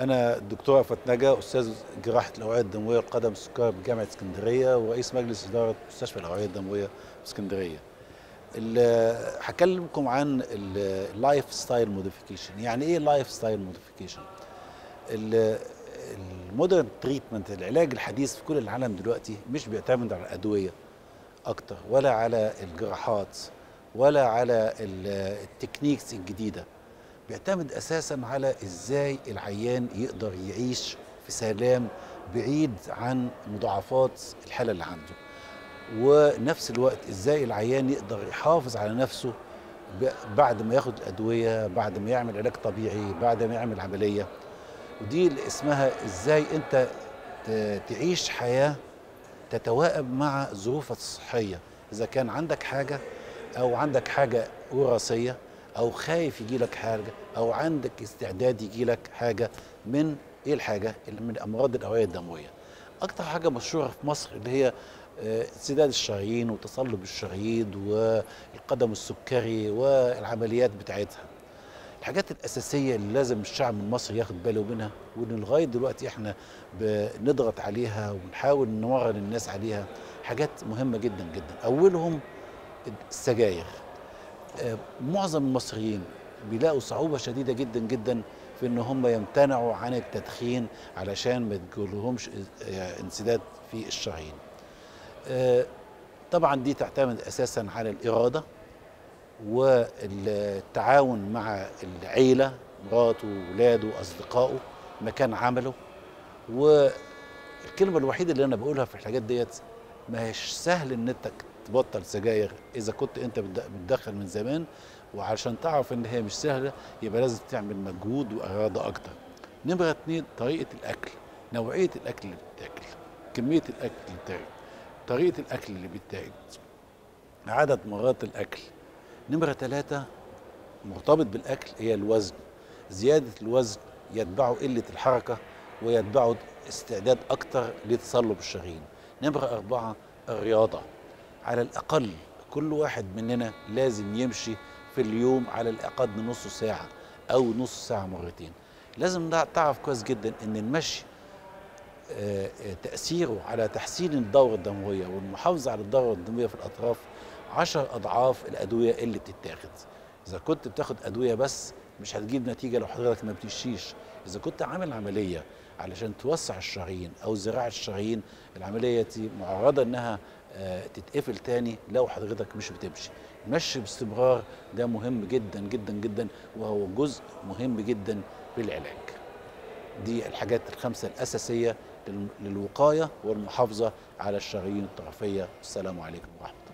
أنا الدكتور رأفت نجا أستاذ جراحة الأوعية الدموية والقدم السكري بجامعة اسكندرية ورئيس مجلس إدارة مستشفى الأوعية الدموية في اسكندرية. ال- هكلمكم عن اللايف ستايل موديفيكيشن، يعني إيه لايف ستايل موديفيكيشن؟ المودرن تريتمنت العلاج الحديث في كل العالم دلوقتي مش بيعتمد على الأدوية أكتر ولا على الجراحات ولا على ال- التكنيكس الجديدة بيعتمد اساسا على ازاي العيان يقدر يعيش في سلام بعيد عن مضاعفات الحاله اللي عنده ونفس الوقت ازاي العيان يقدر يحافظ على نفسه ب- بعد ما ياخد الادويه بعد ما يعمل علاج طبيعي بعد ما يعمل عمليه ودي اللي اسمها ازاي انت ت- تعيش حياه تتواءب مع ظروفك الصحيه اذا كان عندك حاجه او عندك حاجه وراثيه او خايف يجي لك حاجه او عندك استعداد يجي لك حاجه من ايه الحاجه اللي من امراض الاوعيه الدمويه اكتر حاجه مشهوره في مصر اللي هي آه، انسداد الشرايين وتصلب الشرايين والقدم السكري والعمليات بتاعتها الحاجات الاساسيه اللي لازم الشعب المصري ياخد باله منها وان لغايه دلوقتي احنا بنضغط عليها وبنحاول نمرن الناس عليها حاجات مهمه جدا جدا اولهم السجاير آه، معظم المصريين بيلاقوا صعوبة شديدة جدا جدا في ان هم يمتنعوا عن التدخين علشان ما تجيلهمش آه، انسداد في الشرايين آه، طبعا دي تعتمد اساسا على الإرادة والتعاون مع العيلة مراته وولاده وأصدقائه مكان عمله والكلمة الوحيدة اللي أنا بقولها في الحاجات ديت ما هيش سهل ان انت تبطل سجاير اذا كنت انت بتد- بتدخن من زمان وعشان تعرف ان هي مش سهله يبقى لازم تعمل مجهود واراده اكتر نمره اتنين طريقه الاكل نوعيه الاكل اللي بتاكل كميه الاكل اللي بتاكل طريقه الاكل اللي بتاكل عدد مرات الاكل نمره ثلاثة مرتبط بالاكل هي الوزن زياده الوزن يتبعه قله الحركه ويتبعه استعداد اكتر لتصلب الشرايين نمره اربعه الرياضه على الاقل كل واحد مننا لازم يمشي في اليوم على الاقل نص ساعه او نص ساعه مرتين لازم نع- تعرف كويس جدا ان المشي آه، آه، تاثيره على تحسين الدوره الدمويه والمحافظه على الدوره الدمويه في الاطراف عشر اضعاف الادويه اللي بتتاخد اذا كنت بتاخد ادويه بس مش هتجيب نتيجه لو حضرتك ما بتمشيش اذا كنت عامل عمليه علشان توسع الشرايين او زراعه الشرايين العمليه دي معرضه انها آه، تتقفل تاني لو حضرتك مش بتمشي المشي باستمرار ده مهم جدا جدا جدا وهو جزء مهم جدا بالعلاج دي الحاجات الخمسه الاساسيه لل- للوقايه والمحافظه على الشرايين الطرفيه السلام عليكم ورحمه الله